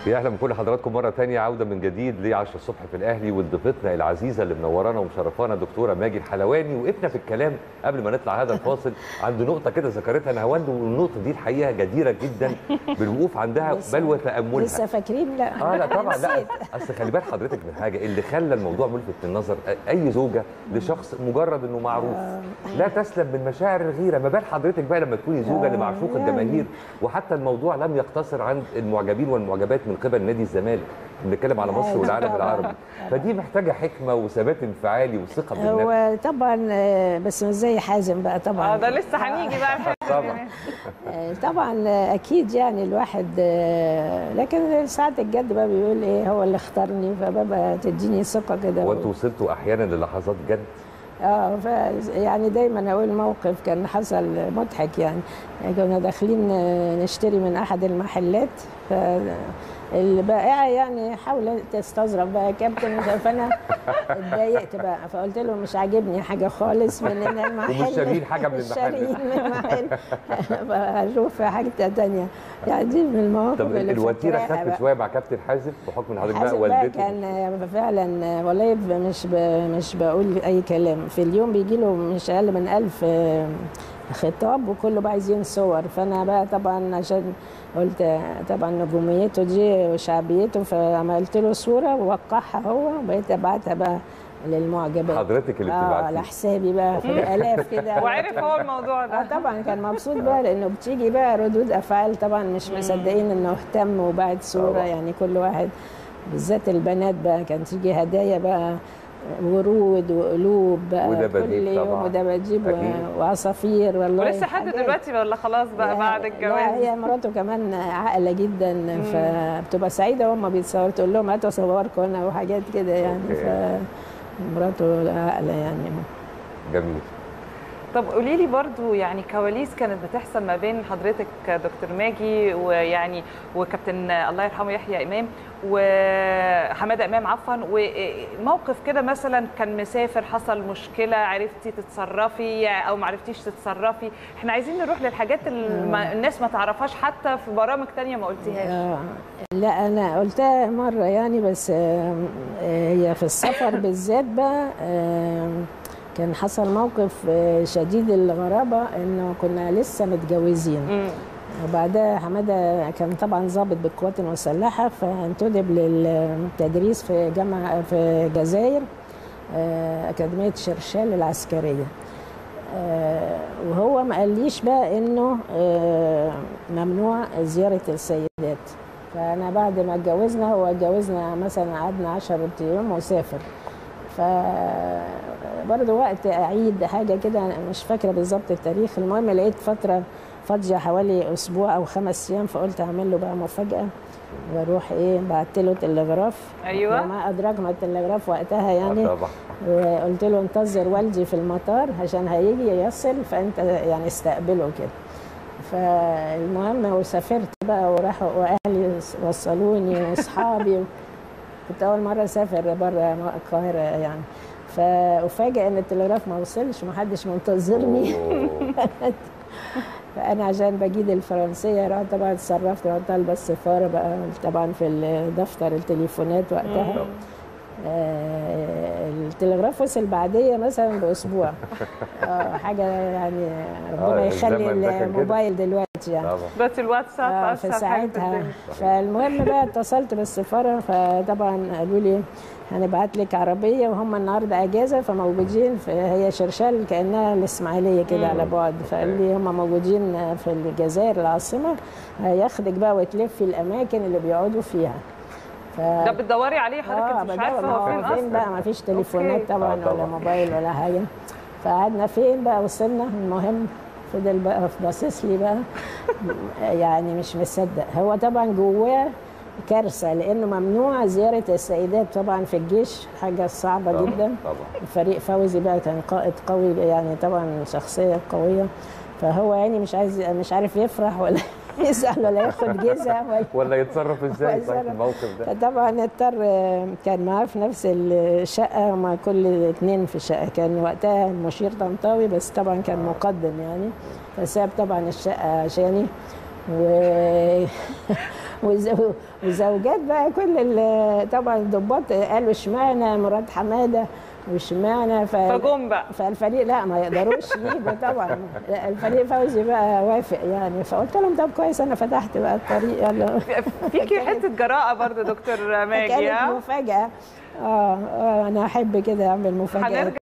يا اهلا بكل حضراتكم مره ثانيه عوده من جديد ل 10 الصبح في الاهلي وضيفتنا العزيزه اللي منورانا ومشرفانا دكتوره ماجي الحلواني وقفنا في الكلام قبل ما نطلع هذا الفاصل عند نقطه كده ذكرتها نهاوند والنقطه دي الحقيقه جديره جدا بالوقوف عندها لسه- بل وتاملها لسه فاكرين لا اه لا طبعا لا نسيت. اصل خلي بال حضرتك من حاجه اللي خلى الموضوع ملفت للنظر اي زوجه لشخص مجرد انه معروف لا تسلم من مشاعر الغيره ما بال حضرتك بقى لما تكوني زوجه آه، لمعشوق يعني. الجماهير وحتى الموضوع لم يقتصر عند المعجبين والمعجبات من قبل نادي الزمالك بنتكلم على مصر أيوة والعالم طبعاً. العربي فدي محتاجه حكمه وثبات انفعالي وثقه بالنفس هو طبعا آه، بس مش زي حازم بقى طبعا اه ده لسه هنيجي بقى الحتة دي. طبعا آه، طبعا آه، اكيد يعني الواحد آه، لكن ساعة الجد بقى بيقول ايه هو اللي اختارني فبقى تديني ثقه كده وانتوا وصلتوا احيانا للحظات جد اه ف يعني دايما اقول موقف كان حصل مضحك يعني كنا داخلين آه، نشتري من احد المحلات ف البائعه يعني حاولت تستظرف بقى يا كابتن فانا اتضايقت بقى فقلت له مش عاجبني حاجه خالص من ان المحل ومش شاريين حاجة من المحل. شاريين من المحل هشوف حاجه تانية يعني دي من المواقف طب اللي الوتيره فاكراها بقى. خفت شويه مع كابتن حازم بحكم ان حضرتك بقى حازم بقى والدته كان فعلا والله ب- مش ب... مش بقول اي كلام في اليوم بيجي له مش اقل من ألف خطاب وكله بقى عايزين صور فانا بقى طبعا عشان قلت طبعا نجوميته دي وشعبيته فعملت له صوره ووقعها هو وبقيت ابعتها بقى للمعجبات حضرتك اللي اه بتبعتيه على حسابي بقى في الالاف كده وعرف هو الموضوع اه ده طبعا كان مبسوط بقى لانه بتيجي بقى ردود افعال طبعا مش مصدقين انه اهتم وبعت صوره طبعا. يعني كل واحد بالذات البنات بقى كان تيجي هدايا بقى ورود وقلوب بقى ودباديب كل يوم طبعا. ودباديب أكيد. و- وعصافير والله ولسه لحد حاجات. دلوقتي ولا خلاص بقى لا- بعد لا الجواز هي مراته كمان عاقله جدا فبتبقى سعيده وهم بيتصوروا تقول لهم هاتوا صوركم انا وحاجات كده يعني أوكي. فمراته عاقله يعني جميل طب قولي لي برضو يعني كواليس كانت بتحصل ما بين حضرتك دكتور ماجي ويعني وكابتن الله يرحمه يحيى امام وحماده امام عفوا وموقف كده مثلا كان مسافر حصل مشكله عرفتي تتصرفي او ما عرفتيش تتصرفي احنا عايزين نروح للحاجات اللي ما- الناس ما تعرفهاش حتى في برامج تانية ما قلتيهاش آه، لا انا قلتها مره يعني بس آم، آه، هي في السفر بالذات بقى آم، كان حصل موقف آه، شديد الغرابه انه كنا لسه متجوزين مم. وبعدها حماده كان طبعا ضابط بالقوات المسلحه فانتدب للتدريس في جامعه في الجزائر آه، اكاديميه شرشال العسكريه آه، وهو ما قاليش بقى انه آه، ممنوع زياره السيدات فانا بعد ما اتجوزنا هو اتجوزنا مثلا قعدنا 10 ايام وسافر ف برضه وقت اعيد حاجه كده أنا مش فاكره بالظبط التاريخ المهم لقيت فتره فاضيه حوالي اسبوع او خمس ايام فقلت اعمل له بقى مفاجاه واروح ايه بعت له تلغراف أيوة. وما ادراك ما التلغراف وقتها يعني آه طبعا وقلت له انتظر والدي في المطار عشان هيجي يصل فانت يعني استقبله كده فالمهم وسافرت بقى وراحوا واهلي وصلوني واصحابي كنت اول مره اسافر بره القاهره يعني فافاجئ ان التلغراف ما وصلش ومحدش منتظرني أوه. فانا عشان بجيد الفرنسيه رحت طبعا اتصرفت رحت طالبه السفاره بقى طبعا في دفتر التليفونات وقتها طبعاً. آه، التلغراف وصل بعديه مثلا باسبوع آه، حاجه يعني ربنا آه، يخلي الزمن ده كان كده. الموبايل دلوقتي يعني طبعا بس الواتساب آه، أسهل في حاجة في ساعتها الدنيا. فالمهم بقى اتصلت بالسفاره فطبعا قالوا لي هنبعت لك عربيه وهم النهارده اجازه فموجودين في هي شرشال كانها الاسماعيليه كده على بعد فقال لي هم موجودين في الجزائر العاصمه هياخدك بقى وتلفي الاماكن اللي بيقعدوا فيها ف... ده بتدوري عليه حضرتك انت مش بدور عارفه ما هو فين فين بقى اصلا ما فيش تليفونات أوكي. طبعا آه، طبعاً. ولا موبايل ولا حاجه فقعدنا فين بقى وصلنا المهم فضل بقى باصص لي بقى يعني مش مصدق هو طبعا جواه كارثه لانه ممنوع زياره السيدات طبعا في الجيش حاجه صعبه طبعاً، جدا طبعا فريق فوزي بقى كان قائد قوي يعني طبعا شخصيه قويه فهو يعني مش عايز مش عارف يفرح ولا يزعل ولا ياخد جزع ولا ولا يتصرف ازاي طيب ويتصرف. في الموقف ده فطبعا اضطر كان معاه في نفس الشقه مع كل اتنين في الشقه كان وقتها المشير طنطاوي بس طبعا كان مقدم يعني فساب طبعا الشقه عشاني و وز- وزوجات بقى كل ال- طبعا الضباط قالوا اشمعنى مراد حماده واشمعنى ف... فجم بقى فالفريق لا ما يقدروش يجوا طبعا لا، الفريق فوزي بقى وافق يعني فقلت لهم طب كويس انا فتحت بقى الطريق يلا فيكي حته جراءه برضو دكتور ماجي كانت ها؟ مفاجاه اه اه انا احب كده اعمل مفاجاه هنرجع